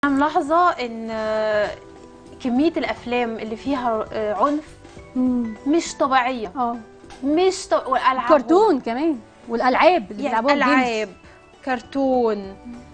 انا ملاحظه ان آه، كميه الافلام اللي فيها آه، عنف مم. مش طبيعيه اه مش طب... والالعاب كرتون كمان والالعاب اللي يعني بيلعبوها الجيمز. العاب كرتون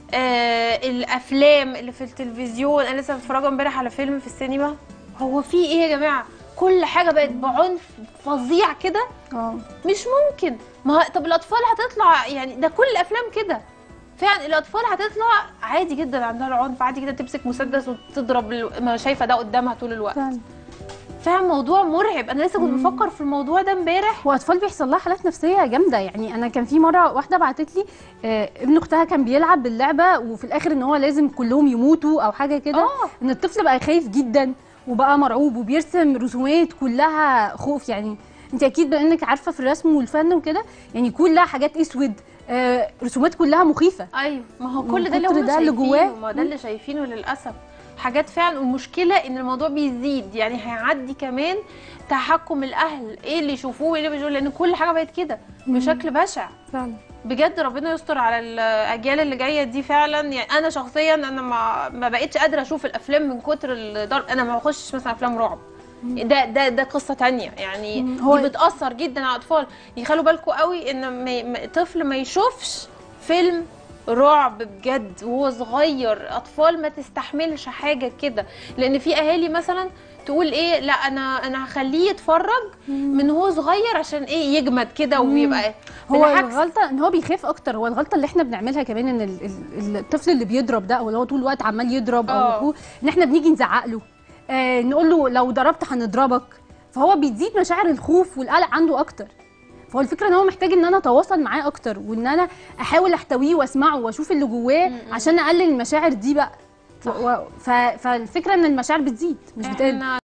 آه الافلام اللي في التلفزيون انا لسه متفرجه امبارح على فيلم في السينما هو في ايه يا جماعه كل حاجه بقت بعنف فظيع كده اه مش ممكن ما هو- طب الاطفال هتطلع يعني ده كل الافلام كده فعلا الاطفال هتطلع عادي جدا عندها العنف عادي جدا تمسك مسدس وتضرب ال- ما شايفه ده قدامها طول الوقت فعلا فعلا موضوع مرعب انا لسه كنت مم. بفكر في الموضوع ده امبارح واطفال بيحصل لها حالات نفسيه جامده يعني انا كان في مره واحده بعتت لي آه ابن اختها كان بيلعب باللعبه وفي الاخر ان هو لازم كلهم يموتوا او حاجه كده اه ان الطفل بقى خايف جدا وبقى مرعوب وبيرسم رسومات كلها خوف يعني انت اكيد بما انك عارفه في الرسم والفن وكده يعني كلها حاجات اسود آه رسومات كلها مخيفه ايوه ما هو من كل ده اللي كتر هم ده اللي شايفينه جواه. ما ده اللي شايفينه للاسف حاجات فعلا والمشكله ان الموضوع بيزيد يعني هيعدي كمان تحكم الاهل ايه اللي يشوفوه وايه اللي بيشوفوه لان كل حاجه بقت كده بشكل بشع فعلا بجد ربنا يستر على الاجيال اللي جايه دي فعلا يعني انا شخصيا انا ما ما بقتش قادره اشوف الافلام من كتر الضرب انا ما بخشش مثلا افلام رعب ده ده ده قصه تانية يعني مم. هو- دي بتاثر جدا على الاطفال يخلوا بالكم قوي ان ما- ما- طفل ما يشوفش فيلم رعب بجد وهو صغير اطفال ما تستحملش حاجه كده لان في اهالي مثلا تقول ايه لا انا انا هخليه يتفرج من هو صغير عشان ايه يجمد كده مم. ويبقى هو بالعكس. الغلطه ان هو بيخاف اكتر هو الغلطه اللي احنا بنعملها كمان ان ال- ال- الطفل اللي بيضرب ده او اللي هو طول الوقت عمال يضرب او اه. اخوه ان احنا بنيجي نزعق له آه نقول له لو ضربت هنضربك فهو بيزيد مشاعر الخوف والقلق عنده اكتر فهو الفكره ان هو محتاج ان انا اتواصل معاه اكتر وان انا احاول احتويه واسمعه واشوف اللي جواه م- م. عشان اقلل المشاعر دي بقى صح. و- ف- فالفكره ان المشاعر بتزيد مش بتقل احنا